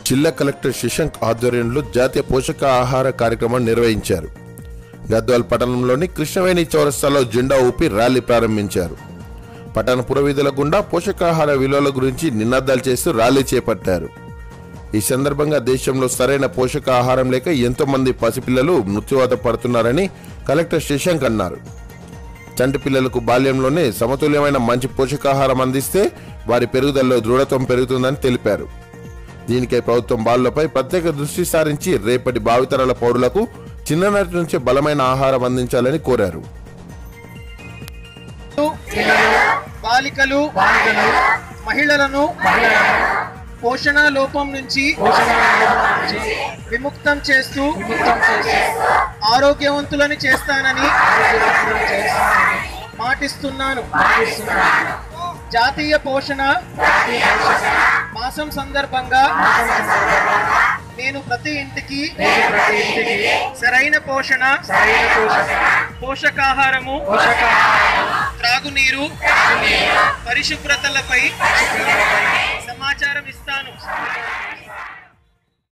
జిల్లా కలెక్టర్ శశాంక్ ఆధ్వర్యంలో జాతీయ పోషకాహార కార్యక్రమం నిర్వహించారు గద్వాల్ పట్టణంలోని కృష్ణవేణి చౌరస్తాలో జెండా ఊపి ర్యాలీ ప్రారంభించారు పట్టణ పురవీధుల గుండా పోషకాహార విలువల గురించి నినాదాలు చేస్తూ ర్యాలీ చేపట్టారు ఈ సందర్భంగా దేశంలో సరైన పోషకాహారం లేక ఎంతో మంది పసిపిల్లలు మృత్యువాత పడుతున్నారని కలెక్టర్ శశాంక్ అన్నారు చంటి పిల్లలకు బాల్యంలోనే సమతుల్యమైన మంచి పోషకాహారం అందిస్తే వారి పెరుగుదలలో దృఢత్వం పెరుగుతుందని తెలిపారు దీనికై ప్రభుత్వం బాలులపై ప్రత్యేక దృష్టి సారించి రేపటి భావితరాల పౌరులకు చిన్ననాటి నుంచే బలమైన ఆహారం అందించాలని కోరారు బాలికలు మహిళలను పోషణ లోపం నుంచి విముక్తం చేస్తూ ఆరోగ్యవంతులని చేస్తానని మాటిస్తున్నాను జాతీయ పోషణ మాసం సందర్భంగా నేను ప్రతి ఇంటికి సరైన పోషణ పోషకాహారము త్రాగునీరు పరిశుభ్రతలపై సమాచారం ఇస్తాను